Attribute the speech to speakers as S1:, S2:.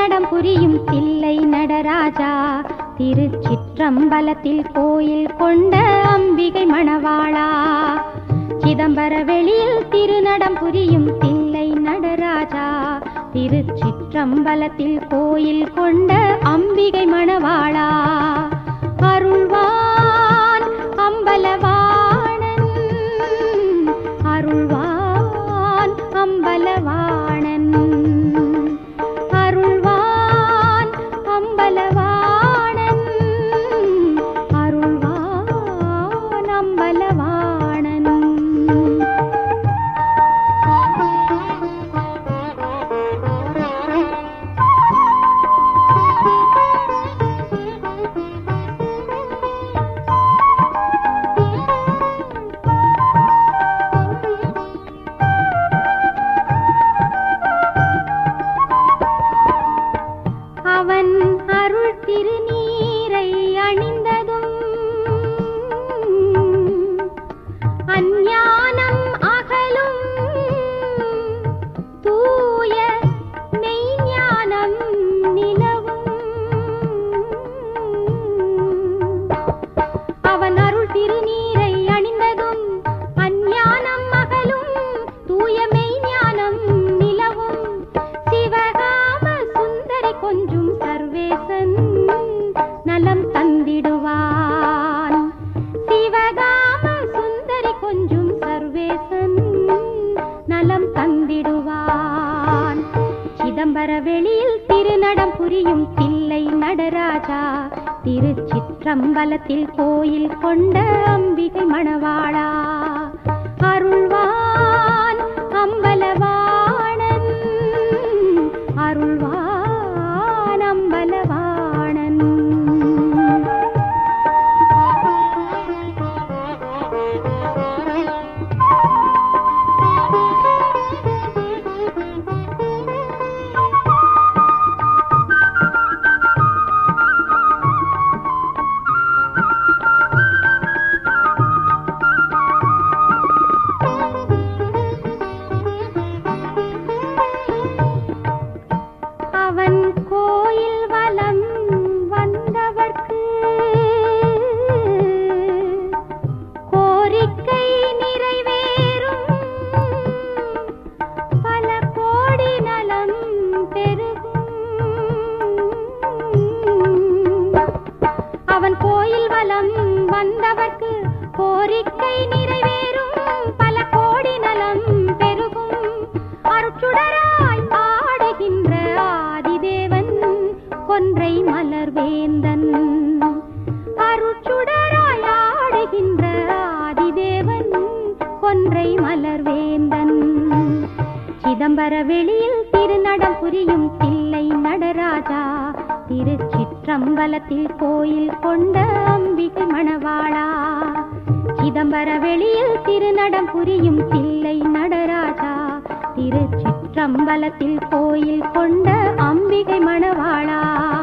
S1: திருநடம் புரியும் தில்லை நடராஜா திருச்சிற்றம்பலத்தில் கோயில் கொண்ட அம்பிகை மணவாளா சிதம்பர வெளியில் திருநடம் புரியும் தில்லை நடராஜா திருச்சிற்றம்பலத்தில் கோயில் கொண்ட அம்பிகை மணவாளா அருள்வான் அம்பலவாணன் அருள்வான் அம்பலவாணன் அருள்வான் அம்பலவாணன் அருள்வான் அம்பலவாணன் அவன் அருள் திருநீரை அணிந்ததும் அஞ்ஞானம் அகலும் தூய மெய்ஞானம் நிலவும் அவன் அருள் திருநீரை அணிந்ததும் அஞ்ஞானம் அகலும் தூய மெய்ஞானம் நிலவும் சிவகாம சுந்தரி கொஞ்சும் சர்வேசன் நலம் தந்திடுவான் சிவகாம சுந்தரி கொஞ்சும் சர்வேசன் நலம் தந்திடுவான் சிதம்பர வெளியில் திருநடம் புரியும் தில்லை நடராஜா திருச்சிற்றம்பலத்தில் கோயில் கொண்ட அம்பிகை மணவாளா அருள்வான் அம்பலவாணன் அருள்வான் அம்பலவாணன் அவன் கோயில் வலம் வந்தவர்க்கு கோரிக்கை நிறைவேறும் பல கோடி நலம் பெருகும் அவன் கோயில் வலம் வந்தவர்க்கு கோரிக்கை நிறைவேறும் பல கோடி நலம் பெருகும் அருச்சுடராய் ஆடுகின்ற ஆதிதேவன் கொன்றை மலர்வேந்தன் அருச்சுடராய் ஆடுகின்ற ஆதிதேவன் கொன்றை மலர்வேந்தன் சிதம்பர வெளியில் திருநடம் புரியும் தில்லை நடராஜா திருச்சிற்றம்பலத்தில் கோயில் கொண்ட அம்பிகை மணவாளா சிதம்பர வெளியில் திருநடம் புரியும் தில்லை நடராஜா திருச்சிற்றம்பலத்தில் கோயில் கொண்ட அம்பிகை மணவாளா